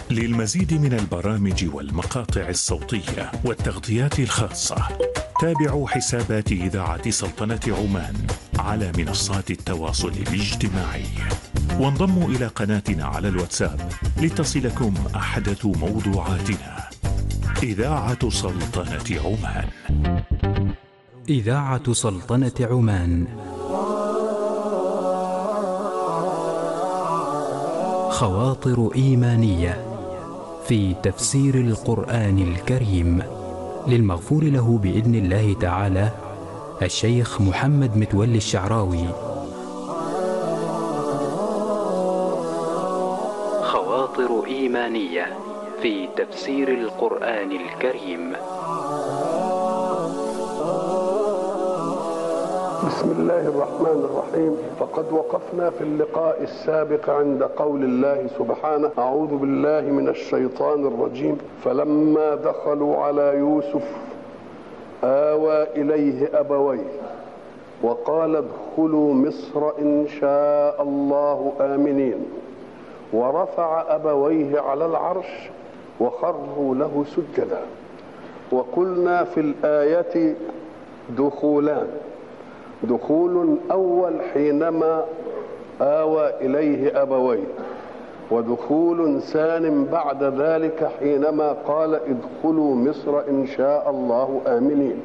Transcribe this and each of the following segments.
للمزيد من البرامج والمقاطع الصوتية والتغطيات الخاصة تابعوا حسابات إذاعة سلطنة عمان على منصات التواصل الاجتماعي وانضموا إلى قناتنا على الواتساب لتصلكم أحدث موضوعاتنا إذاعة سلطنة عمان إذاعة سلطنة عمان خواطر إيمانية في تفسير القرآن الكريم للمغفور له بإذن الله تعالى الشيخ محمد متولي الشعراوي خواطر إيمانية في تفسير القرآن الكريم بسم الله الرحمن الرحيم فقد وقفنا في اللقاء السابق عند قول الله سبحانه اعوذ بالله من الشيطان الرجيم فلما دخلوا على يوسف اوى اليه ابويه وقال ادخلوا مصر ان شاء الله امنين ورفع ابويه على العرش وخروا له سجدا وقلنا في الايه دخولان دخول اول حينما اوى اليه ابويه ودخول ثان بعد ذلك حينما قال ادخلوا مصر ان شاء الله امنين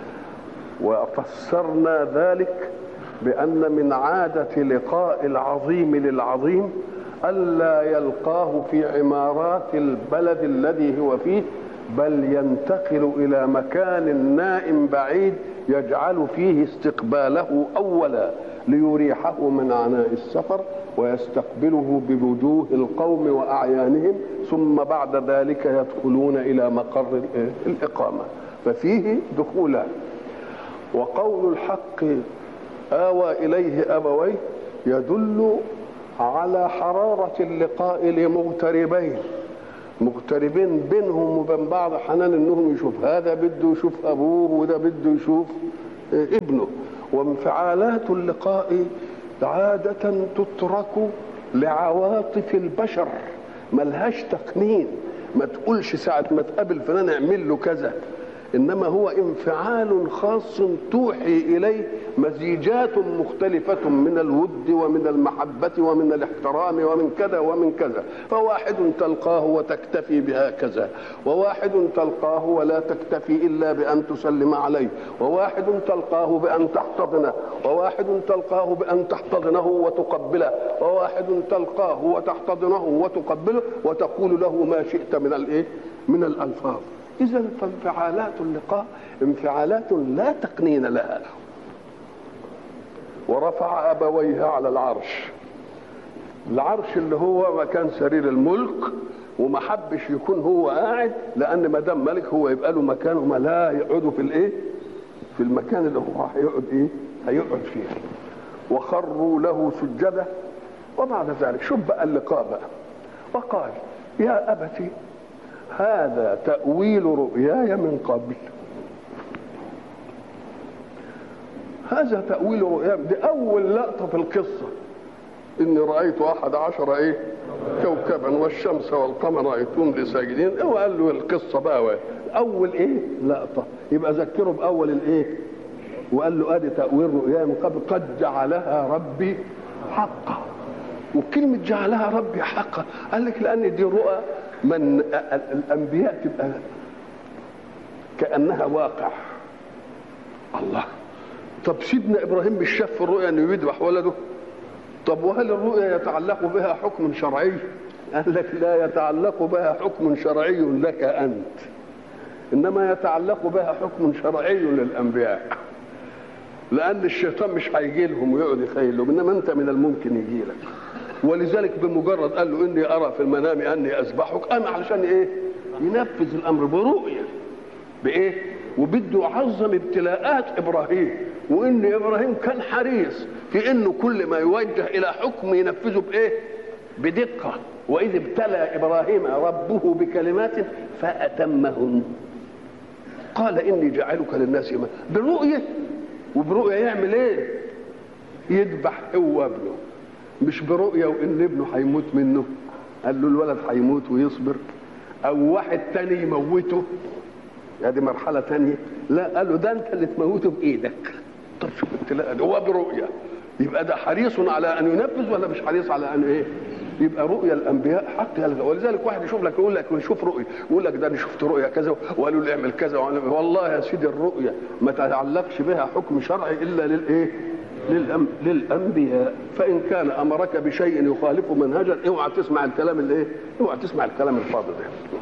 وفسرنا ذلك بان من عاده لقاء العظيم للعظيم الا يلقاه في عمارات البلد الذي هو فيه بل ينتقل الى مكان نائم بعيد يجعل فيه استقباله اولا ليريحه من عناء السفر ويستقبله بوجوه القوم واعيانهم ثم بعد ذلك يدخلون الى مقر الاقامه ففيه دخولان وقول الحق اوى اليه ابويه يدل على حراره اللقاء لمغتربين مغتربين بينهم وبين بعض حنان انهم يشوف هذا بده يشوف ابوه وده بده يشوف ابنه وانفعالات اللقاء عادة تترك لعواطف البشر ملهاش تقنين ما تقولش ساعة ما تقابل فلان اعمل له كذا انما هو انفعال خاص توحي اليه مزيجات مختلفه من الود ومن المحبه ومن الاحترام ومن كذا ومن كذا فواحد تلقاه وتكتفي بهكذا وواحد تلقاه ولا تكتفي الا بان تسلم عليه وواحد تلقاه بان تحتضنه وواحد تلقاه بان تحتضنه وتقبله وواحد تلقاه وتحتضنه وتقبله وتقول له ما شئت من الايه من الالفاظ إذا فانفعالات اللقاء انفعالات لا تقنين لها ورفع أبويه على العرش العرش اللي هو مكان سرير الملك وما حبش يكون هو قاعد لأن ما دام ملك هو يبقى له مكان وما لا يقعدوا في الإيه؟ في المكان اللي هو هيقعد إيه؟ هيقعد فيه وخروا له سجدة وبعد ذلك شوف بقى اللقاء بقى وقال يا أبتي هذا تأويل رؤياي من قبل هذا تأويل رؤياي دي أول لقطة في القصة إني رأيت أحد عشر إيه كوكبا والشمس والقمر رأيتهم لي ساجدين هو قال له القصة بقى أول إيه لقطة يبقى ذكره بأول الإيه وقال له أدي تأويل رؤياي من قبل قد جعلها ربي حقا وكلمة جعلها ربي حقا قال لك لأن دي رؤى من الانبياء تبقى كانها واقع الله طب سيدنا ابراهيم مش شاف في الرؤيا انه يذبح ولده طب وهل الرؤيا يتعلق بها حكم شرعي قال لك لا يتعلق بها حكم شرعي لك انت انما يتعلق بها حكم شرعي للانبياء لان الشيطان مش هيجي لهم ويقعد يخيل لهم انما انت من الممكن يجي لك ولذلك بمجرد قال له اني ارى في المنام اني اذبحك قام علشان ايه ينفذ الامر برؤيه بايه وبده يعظم ابتلاءات ابراهيم وان ابراهيم كان حريص في انه كل ما يوجه الى حكم ينفذه بايه بدقه واذ ابتلى ابراهيم ربه بكلمات فاتمهن قال اني جاعلك للناس اماما برؤيه وبرؤيه يعمل ايه يذبح هو ابنه مش برؤية وإن ابنه هيموت منه قال له الولد هيموت ويصبر او واحد تاني يموته هذه مرحله تانية لا قال له ده انت اللي تموته بايدك طب شوف التلاقى هو برؤيه يبقى ده حريص على ان ينفذ ولا مش حريص على ان ايه يبقى رؤيا الانبياء حق ولذلك واحد يشوف لك يقول لك شوف رؤيا يقول لك ده انا شفت رؤيا كذا وقالوا لي اعمل كذا والله يا سيدي الرؤيا ما تتعلقش بها حكم شرعي الا للايه للأم... للانبياء فان كان امرك بشيء يخالف منهجا اوعى تسمع الكلام الايه اوعى تسمع الكلام الفاضي ده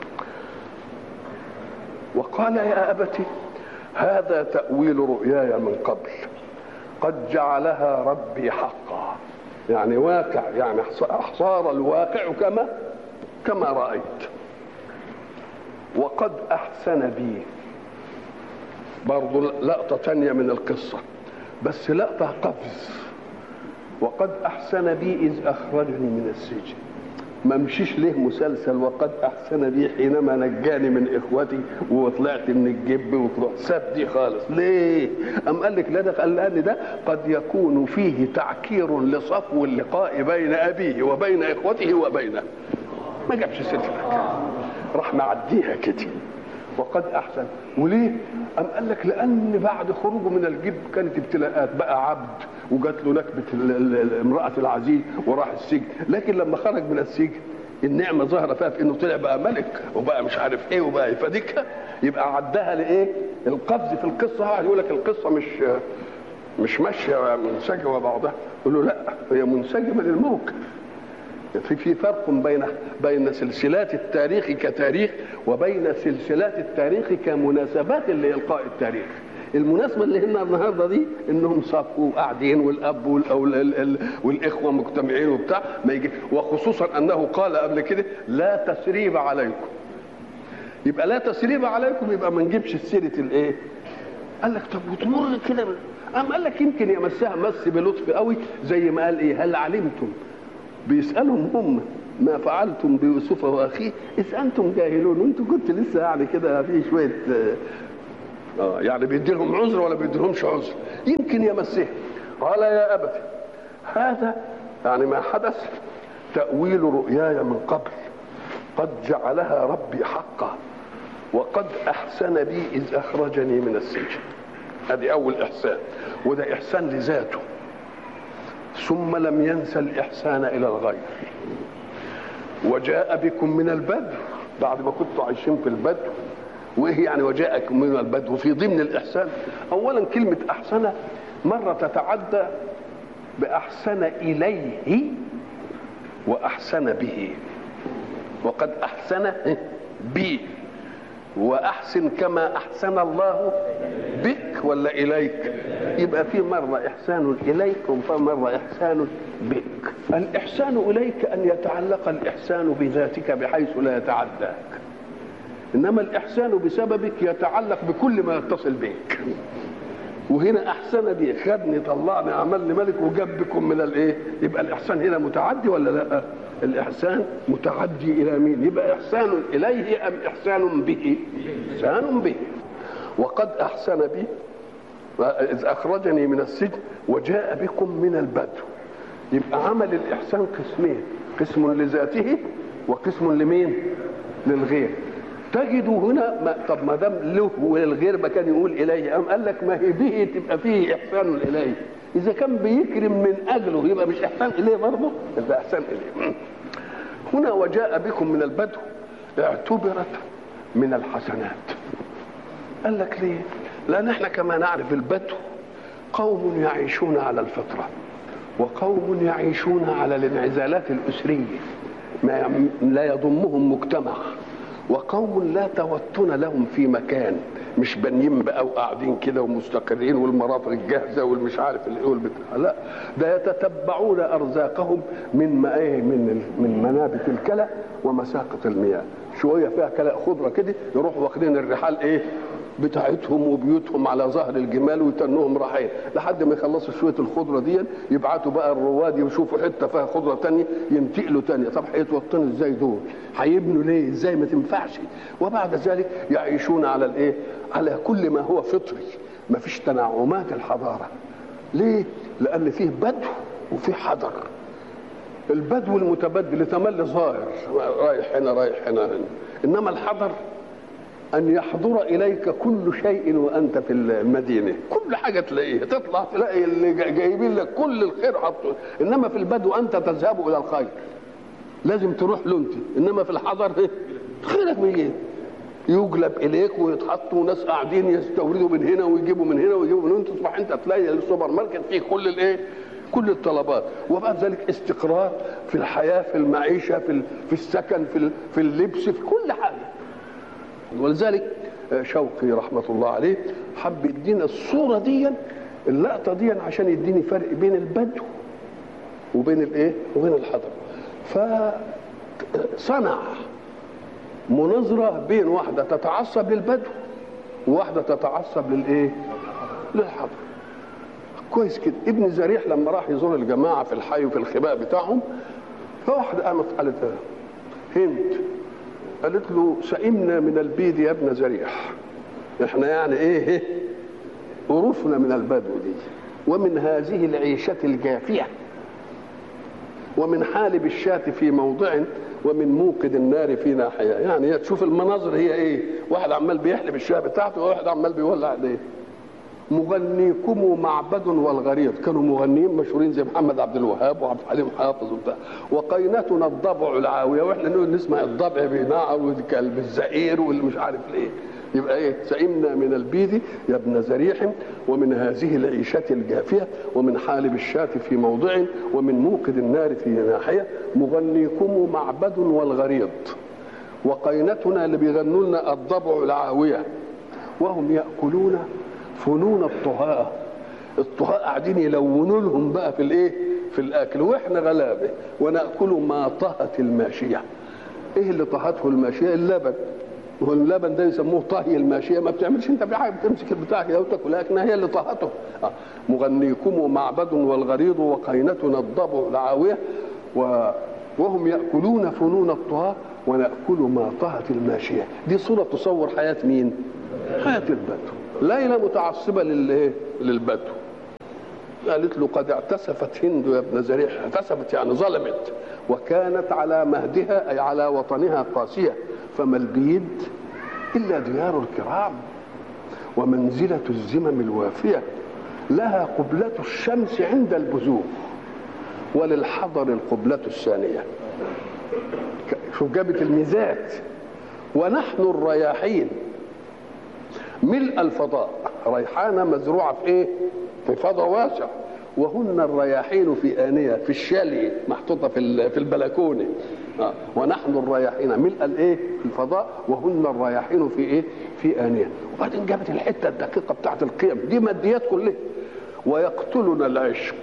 وقال يا ابت هذا تاويل رؤياي من قبل قد جعلها ربي حقا يعني واقع يعني صار الواقع كما كما رأيت وقد أحسن بي برضو لقطة تانية من القصة بس لقطة قفز وقد أحسن بي إذ أخرجني من السجن ما مشيش ليه مسلسل وقد احسن بي حينما نجاني من اخوتي وطلعت من الجب وطلعت ساب دي خالص ليه ام قال لك لا ده قال لان ده قد يكون فيه تعكير لصفو اللقاء بين ابيه وبين اخوته وبينه ما جابش سيره الحكايه راح معديها كده وقد احسن وليه ام قال لك لان بعد خروجه من الجب كانت ابتلاءات بقى عبد وجات له نكبه امراه العزيز وراح السجن لكن لما خرج من السجن النعمه ظاهره فيها في انه طلع بقى ملك وبقى مش عارف ايه وبقى فديك يبقى عدها لايه؟ القفز في القصه واحد يقول لك القصه مش مش ماشيه منسجمه بعضها يقول له لا هي منسجمه للموقف في في فرق بين بين سلسلات التاريخ كتاريخ وبين سلسلات التاريخ كمناسبات لإلقاء التاريخ المناسبة اللي هنا النهاردة دي انهم صفوا قاعدين والاب والأول والاخوة مجتمعين وبتاع ما يجي وخصوصا انه قال قبل كده لا تسريب عليكم يبقى لا تسريب عليكم يبقى ما نجيبش سيرة الايه قال لك طب وتمر كده قام قال لك يمكن يمسها مس بلطف قوي زي ما قال ايه هل علمتم بيسالهم هم ما فعلتم بيوسف واخيه اذ انتم جاهلون وانتم كنت لسه يعني كده في شويه اه يعني بيدي لهم عذر ولا بيدي لهمش عذر يمكن يمسه قال يا ابت هذا يعني ما حدث تاويل رؤياي من قبل قد جعلها ربي حقا وقد احسن بي اذ اخرجني من السجن ادي اول احسان وده احسان لذاته ثم لم ينسى الإحسان إلى الغير وجاء بكم من البدو بعد ما كنتوا عايشين في البدو وإيه يعني وجاءكم من البدو في ضمن الإحسان أولا كلمة أحسن مرة تتعدى بأحسن إليه وأحسن به وقد أحسن بي وأحسن كما أحسن الله بك ولا إليك يبقى في مرة إحسان إليك ومرة إحسان بك الإحسان إليك أن يتعلق الإحسان بذاتك بحيث لا يتعداك إنما الإحسان بسببك يتعلق بكل ما يتصل بك وهنا أحسن بي خدني طلعني عملني ملك وجاب بكم من الإيه يبقى الإحسان هنا متعدي ولا لا الإحسان متعدي إلى مين يبقى إحسان إليه أم إحسان به إحسان به وقد أحسن بي إذ أخرجني من السجن وجاء بكم من البدو يبقى عمل الإحسان قسمين قسم لذاته وقسم لمين للغير تجدوا هنا ما طب ما دام له وللغير ما كان يقول اليه قام قال لك ما هي به تبقى فيه احسان اليه اذا كان بيكرم من اجله يبقى مش احسان اليه برضه يبقى احسان اليه هنا وجاء بكم من البدو اعتبرت من الحسنات قال لك ليه لان احنا كما نعرف البدو قوم يعيشون على الفطره وقوم يعيشون على الانعزالات الاسريه ما لا يضمهم مجتمع وقوم لا توطن لهم في مكان مش بانيين بقى وقاعدين كده ومستقرين والمرافق الجاهزه والمش عارف الايه والبتاع لا ده يتتبعون ارزاقهم من ما ايه من من منابت الكلى ومساقط المياه شويه فيها كلى خضره كده يروحوا واخدين الرحال ايه بتاعتهم وبيوتهم على ظهر الجمال ويتنوهم رايحين لحد ما يخلصوا شويه الخضره دي يبعتوا بقى الرواد يشوفوا حته فيها خضره تانية ينتقلوا تانية طب هيتوطنوا ازاي دول؟ هيبنوا ليه؟ ازاي ما تنفعش؟ وبعد ذلك يعيشون على الايه؟ على كل ما هو فطري ما فيش تنعمات الحضاره ليه؟ لان فيه بدو وفيه حضر البدو المتبدل يتملي ظاهر رايح هنا رايح هنا, هنا. انما الحضر ان يحضر اليك كل شيء وانت في المدينه كل حاجه تلاقيها تطلع تلاقي اللي جايبين لك كل الخير حطه انما في البدو انت تذهب الى الخير لازم تروح له انت انما في الحضر خيرك بيجي يجلب اليك ويتحطوا وناس قاعدين يستوردوا من هنا ويجيبوا من هنا ويجيبوا من هنا تصبح انت تلاقي السوبر ماركت فيه كل الايه كل الطلبات وبعد ذلك استقرار في الحياه في المعيشه في في السكن في في اللبس في كل حاجه ولذلك شوقي رحمه الله عليه حب يدينا الصوره دي اللقطه دي عشان يديني فرق بين البدو وبين الايه وبين الحضر فصنع مناظره بين واحده تتعصب للبدو وواحده تتعصب للايه للحضر كويس كده ابن زريح لما راح يزور الجماعه في الحي وفي الخباء بتاعهم فواحده قامت قالت هند قالت له سئمنا من البيد يا ابن زريح احنا يعني ايه قرفنا من البدو دي ومن هذه العيشة الجافية ومن حالب الشاة في موضع ومن موقد النار في ناحية يعني تشوف المناظر هي ايه واحد عمال بيحلب الشاة بتاعته وواحد عمال بيولع ايديه مغنيكم معبد والغريض كانوا مغنيين مشهورين زي محمد عبد الوهاب وعبد الحليم حافظ وبتاع وقينتنا الضبع العاويه واحنا نقول نسمع الضبع بينعر والكلب الزئير واللي مش عارف ايه يبقى ايه سئمنا من البيد يا ابن زريح ومن هذه العيشة الجافية ومن حالب الشاة في موضع ومن موقد النار في ناحية مغنيكم معبد والغريض وقينتنا اللي بيغنوا لنا الضبع العاوية وهم يأكلون فنون الطهاء الطهاء قاعدين يلونوا لهم بقى في الايه في الاكل واحنا غلابه وناكل ما طهت الماشيه ايه اللي طهته الماشيه اللبن واللبن ده يسموه طهي الماشيه ما بتعملش انت في حاجه بتمسك البتاع كده وتاكل لكنها هي اللي طهته آه. مغنيكم معبد والغريض وقينتنا الضبع العاويه و وهم ياكلون فنون الطهاء وناكل ما طهت الماشيه دي صوره تصور حياه مين حياه البدو ليلى متعصبه للايه للبدو قالت له قد اعتسفت هند يا ابن زريح اعتسفت يعني ظلمت وكانت على مهدها اي على وطنها قاسيه فما البيد الا ديار الكرام ومنزله الزمم الوافيه لها قبلة الشمس عند البزوغ وللحضر القبلة الثانية شوف جابت الميزات ونحن الرياحين ملء الفضاء ريحانة مزروعة في ايه في فضاء واسع وهن الرياحين في آنية في الشالي محطوطة في في البلكونة آه. ونحن الرياحين ملء الايه الفضاء وهن الرياحين في ايه في آنية وبعدين جابت الحتة الدقيقة بتاعت القيم دي ماديات كلها ويقتلنا العشق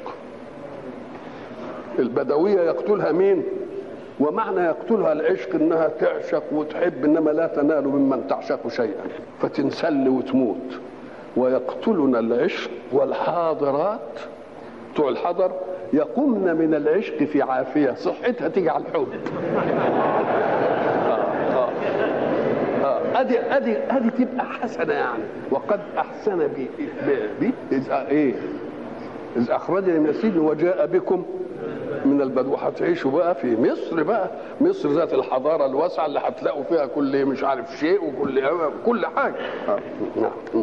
البدوية يقتلها مين ومعنى يقتلها العشق انها تعشق وتحب انما لا تنال ممن تعشق شيئا فتنسل وتموت ويقتلنا العشق والحاضرات بتوع الحضر يقمن من العشق في عافيه صحتها تيجي على الحب ادي ادي ادي تبقى حسنه يعني وقد احسن بي بي اذ ايه اذ اخرجني من السجن وجاء بكم من البدو هتعيشوا بقى في مصر بقى مصر ذات الحضاره الواسعه اللي هتلاقوا فيها كل مش عارف شيء وكل كل حاجه نعم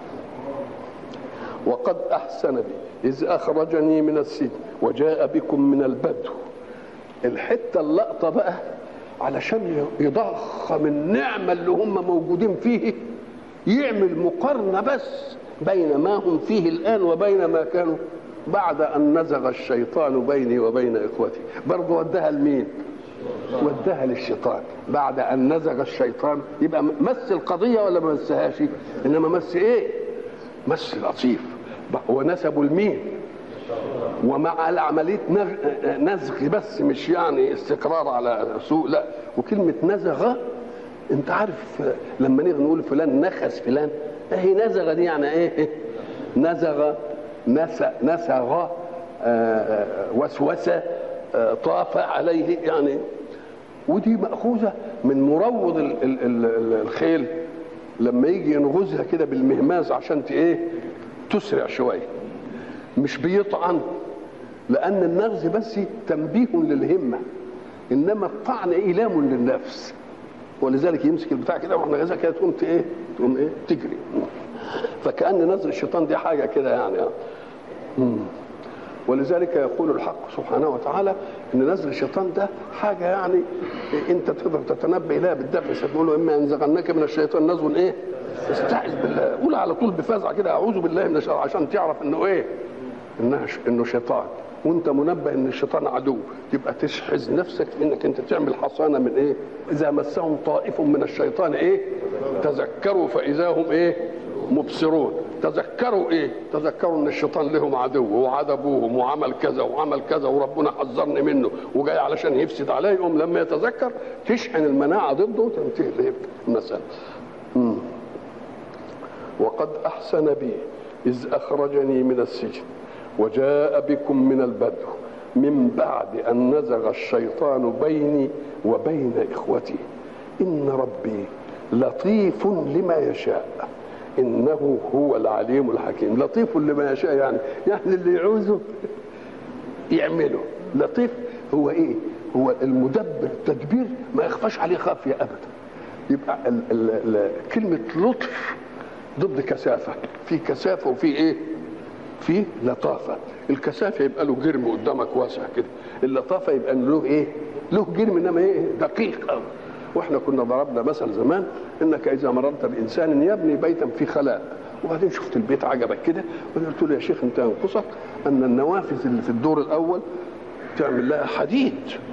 وقد احسن بي اذ اخرجني من السجن وجاء بكم من البدو الحته اللقطه بقى علشان يضخم النعمه اللي هم موجودين فيه يعمل مقارنه بس بين ما هم فيه الان وبين ما كانوا بعد ان نزغ الشيطان بيني وبين اخوتي برضه ودها لمين ودها للشيطان بعد ان نزغ الشيطان يبقى مس القضيه ولا ما مسهاش انما مس ايه مس لطيف ونسبوا لمين ومع عمليه نزغ بس مش يعني استقرار على سوء لا وكلمه نزغ انت عارف لما نيجي نقول فلان نخس فلان اهي نزغ دي يعني ايه نزغ نسغ وسوس طاف عليه يعني ودي مأخوذة من مروض ال ال ال الخيل لما يجي ينغزها كده بالمهماز عشان ايه تسرع شوية مش بيطعن لان النغز بس تنبيه للهمه انما الطعن ايلام للنفس ولذلك يمسك البتاع كده واحنا غزه كده تقوم ايه تقوم ايه تجري فكان نزل الشيطان دي حاجه كده يعني مم. ولذلك يقول الحق سبحانه وتعالى ان نزل الشيطان ده حاجه يعني انت تقدر تتنبه لها بالدفع تقول له اما ينزغنك من الشيطان نزغ ايه؟ استعذ بالله قول على طول بفزع كده اعوذ بالله من الشيطان عشان تعرف انه ايه؟ انها ش... انه شيطان وانت منبه ان الشيطان عدو تبقى تشحذ نفسك انك انت تعمل حصانه من ايه؟ اذا مسهم طائف من الشيطان ايه؟ تذكروا فاذا هم ايه؟ مبصرون تذكروا ايه تذكروا ان الشيطان لهم عدو وعاد ابوهم وعمل كذا وعمل كذا وربنا حذرني منه وجاي علشان يفسد عليهم لما يتذكر تشحن المناعه ضده وتنتهي المساله مم. وقد احسن بي اذ اخرجني من السجن وجاء بكم من البدو من بعد ان نزغ الشيطان بيني وبين اخوتي ان ربي لطيف لما يشاء انه هو العليم الحكيم لطيف لما يشاء يعني يعني اللي يعوزه يعمله لطيف هو ايه هو المدبر التدبير ما يخفاش عليه خافيه ابدا يبقى ال ال ال كلمه لطف ضد كثافه في كثافه وفي ايه في لطافه الكثافه يبقى له جرم قدامك واسع كده اللطافه يبقى له ايه له جرم انما ايه دقيق قوي واحنا كنا ضربنا مثل زمان انك اذا مررت بانسان يبني بيتا في خلاء وبعدين شفت البيت عجبك كده وقلت له يا شيخ انت ينقصك ان النوافذ اللي في الدور الاول تعمل لها حديد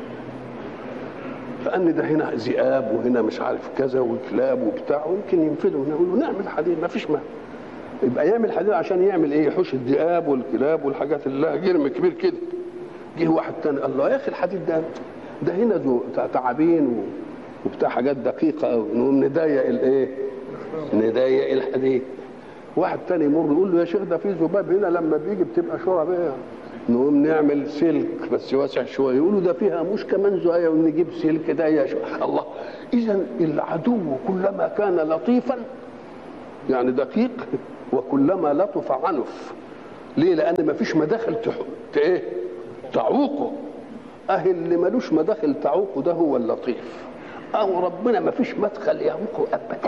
لان ده هنا ذئاب وهنا مش عارف كذا وكلاب وبتاع ويمكن ينفذوا نقول له نعمل حديد ما فيش ما يبقى يعمل حديد عشان يعمل ايه يحوش الذئاب والكلاب والحاجات اللي لها جرم كبير كده جه واحد تاني قال له يا اخي الحديد ده ده هنا ذو تعابين و... وبتاع حاجات دقيقه قوي نقوم نضيق الايه؟ نضيق الحديد واحد تاني يمر يقول له يا شيخ ده في ذباب هنا لما بيجي بتبقى شرب ايه؟ نقوم نعمل سلك بس واسع شويه يقولوا ده فيها مش كمان زوايا ونجيب سلك ده يا شو. الله اذا العدو كلما كان لطيفا يعني دقيق وكلما لطف عنف ليه؟ لان ما فيش مداخل تح... ايه؟ تعوقه اهل اللي ملوش مداخل تعوقه ده هو اللطيف أو ربنا ما فيش مدخل يعوقه أبدا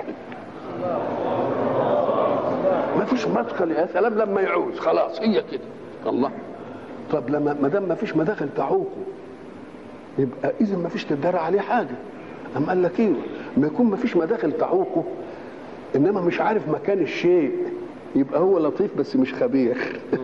ما فيش مدخل يا سلام لما يعوز خلاص هي كده الله طب لما ما دام ما فيش مداخل تعوقه يبقى اذا ما فيش تدار عليه حاجه أم قال لك ايه ما يكون ما فيش مداخل تعوقه انما مش عارف مكان الشيء يبقى هو لطيف بس مش خبير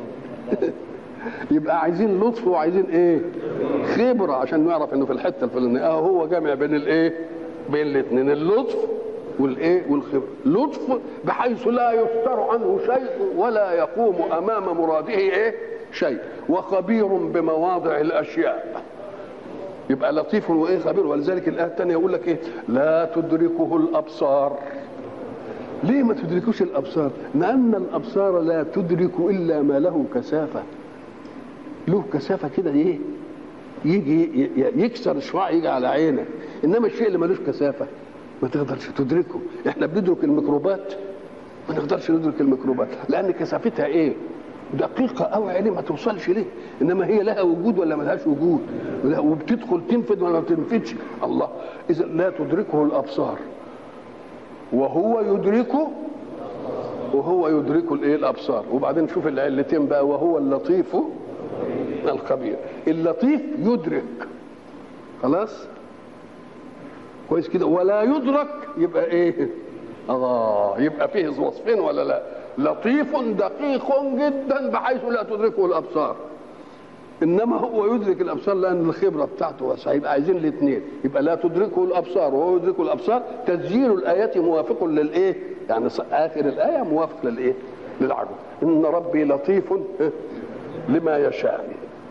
يبقى عايزين لطف وعايزين ايه خبره عشان نعرف انه في الحته الفلانيه اه هو جامع بين الايه بين الاثنين اللطف والايه والخبره لطف بحيث لا يفتر عنه شيء ولا يقوم امام مراده ايه شيء وخبير بمواضع الاشياء يبقى لطيف وايه خبير ولذلك الايه الثانيه يقول لك ايه لا تدركه الابصار ليه ما تدركوش الابصار لان الابصار لا تدرك الا ما له كثافه له كثافه كده ايه يجي يكسر الشعاع يجي على عينك انما الشيء اللي ملوش كثافه ما تقدرش تدركه احنا بندرك الميكروبات ما نقدرش ندرك الميكروبات لان كثافتها ايه دقيقة أوي عيني ما توصلش ليه إنما هي لها وجود ولا ما لهاش وجود وبتدخل تنفذ ولا ما تنفذش الله إذا لا تدركه الأبصار وهو يدركه وهو يدرك الايه الابصار وبعدين شوف العلتين بقى وهو اللطيف الخبير اللطيف يدرك خلاص كويس كده ولا يدرك يبقى ايه اه يبقى فيه وصفين ولا لا لطيف دقيق جدا بحيث لا تدركه الابصار انما هو يدرك الابصار لان الخبره بتاعته واسعه يبقى عايزين الاثنين يبقى لا تدركه الابصار وهو يدرك الابصار تسجيل الايات موافق للايه يعني اخر الايه موافق للايه للعجب ان ربي لطيف لما يشاء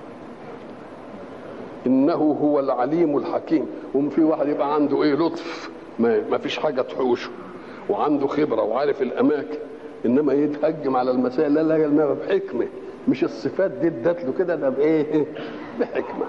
انه هو العليم الحكيم وفي واحد يبقى عنده ايه لطف ما فيش حاجه تحوشه وعنده خبره وعارف الاماكن انما يتهجم على المسائل لا لا لا بحكمه مش الصفات دي ادت له كده ده بايه بحكمه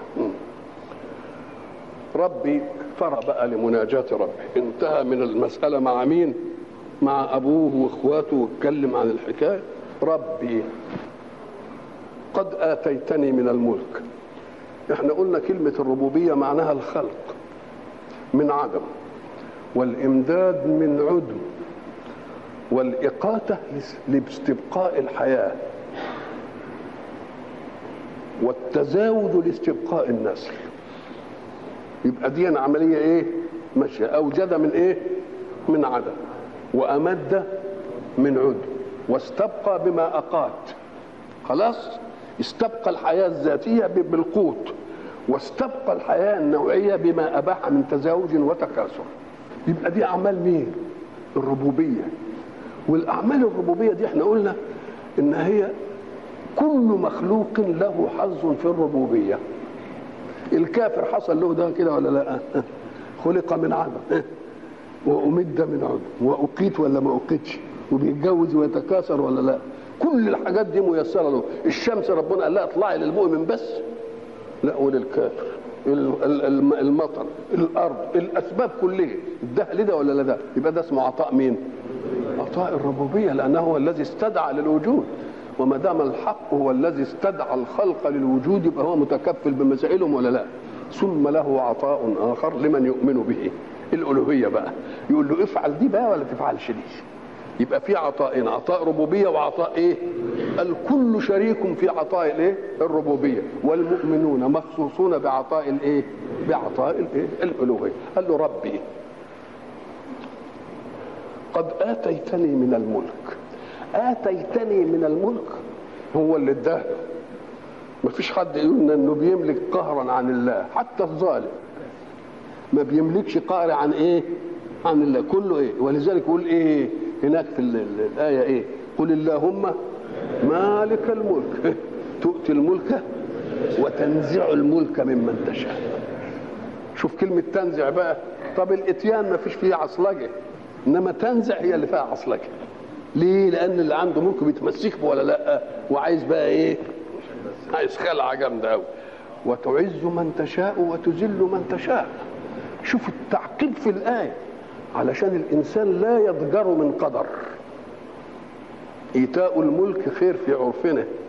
ربي فرع بقى لمناجاة ربي انتهى من المسألة مع مين مع أبوه وإخواته واتكلم عن الحكاية ربي قد اتيتني من الملك احنا قلنا كلمه الربوبيه معناها الخلق من عدم والامداد من عدم والاقاته لاستبقاء الحياه والتزاوج لاستبقاء النسل يبقى دي عمليه ايه ماشيه اوجد من ايه من عدم وامد من عدم واستبقى بما اقات خلاص استبقى الحياه الذاتيه بالقوت واستبقى الحياه النوعيه بما اباح من تزاوج وتكاثر يبقى دي اعمال مين الربوبيه والاعمال الربوبيه دي احنا قلنا ان هي كل مخلوق له حظ في الربوبيه الكافر حصل له ده كده ولا لا خلق من عدم وامد من عدم واقيت ولا ما اقيتش وبيتجوز ويتكاثر ولا لا كل الحاجات دي ميسره له الشمس ربنا قال لها اطلعي للمؤمن بس لا وللكافر المطر الارض الاسباب كلها ده لده ولا لا ده يبقى ده اسمه عطاء مين عطاء الربوبيه لانه هو الذي استدعى للوجود وما دام الحق هو الذي استدعى الخلق للوجود يبقى هو متكفل بمسائلهم ولا لا ثم له عطاء اخر لمن يؤمن به الالوهيه بقى يقول له افعل دي بقى ولا تفعلش دي يبقى في عطاءين عطاء ربوبيه وعطاء ايه الكل شريك في عطاء الايه الربوبيه والمؤمنون مخصوصون بعطاء الايه بعطاء الايه الالوهيه قال له ربي قد اتيتني من الملك اتيتني من الملك هو اللي اداه ما فيش حد يقول انه بيملك قهرا عن الله حتى الظالم ما بيملكش قهر عن ايه عن الله كله ايه ولذلك يقول ايه هناك في الايه ايه قل اللهم مالك الملك تؤتي الملك وتنزع الملك ممن تشاء شوف كلمة تنزع بقى طب الاتيان ما فيش فيه عصلجة انما تنزع هي اللي فيها عصلجة ليه لان اللي عنده ملك بيتمسك به ولا لا وعايز بقى ايه عايز خلعة جامدة قوي وتعز من تشاء وتذل من تشاء شوف التعقيب في الآية علشان الإنسان لا يضجر من قدر إيتاء الملك خير في عرفنا